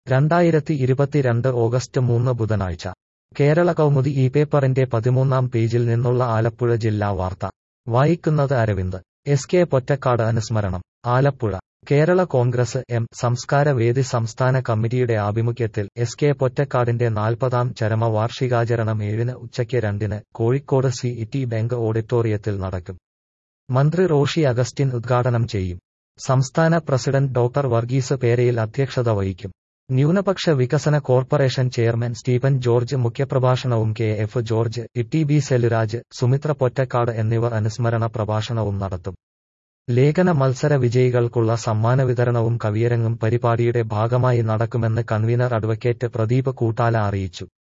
രണ്ടായിരത്തി ഇരുപത്തിരണ്ട് ഓഗസ്റ്റ് മൂന്ന് ബുധനാഴ്ച കേരള കൗമുദി ഈ പേപ്പറിന്റെ പതിമൂന്നാം പേജിൽ നിന്നുള്ള ആലപ്പുഴ ജില്ലാ വാർത്ത വായിക്കുന്നത് അരവിന്ദ് എസ് കെ പൊറ്റക്കാട് അനുസ്മരണം ആലപ്പുഴ കേരള കോൺഗ്രസ് എം സംസ്കാര വേദി സംസ്ഥാന കമ്മിറ്റിയുടെ ആഭിമുഖ്യത്തിൽ എസ് കെ പൊറ്റക്കാടിന്റെ നാൽപ്പതാം ചരമവാർഷികാചരണം ഏഴിന് ഉച്ചയ്ക്ക് രണ്ടിന് കോഴിക്കോട് സി ഇ ബാങ്ക് ഓഡിറ്റോറിയത്തിൽ നടക്കും മന്ത്രി റോഷി അഗസ്റ്റിൻ ഉദ്ഘാടനം ചെയ്യും സംസ്ഥാന പ്രസിഡന്റ് ഡോക്ടർ വർഗീസ് പേരയിൽ അധ്യക്ഷത വഹിക്കും ന്യൂനപക്ഷ വികസന കോർപ്പറേഷൻ ചെയർമാൻ സ്റ്റീഫൻ ജോർജ് മുഖ്യപ്രഭാഷണവും K F George E B Seluraj Sumithra Pottekkad എന്നിവർ അനുസ്മരണ പ്രഭാഷണവും നടത്തും ലേഖന മത്സര വിജയികൾക്കുള്ള സമ്മാന വിതരണവും കവിയരങ്ങും പരിപാടിയുടെ ഭാഗമായി നടക്കുമെന്ന് കൺവീനർ അഡ്വക്കേറ്റ് പ്രദീപ് കൂട്ടാല അറിയിച്ചു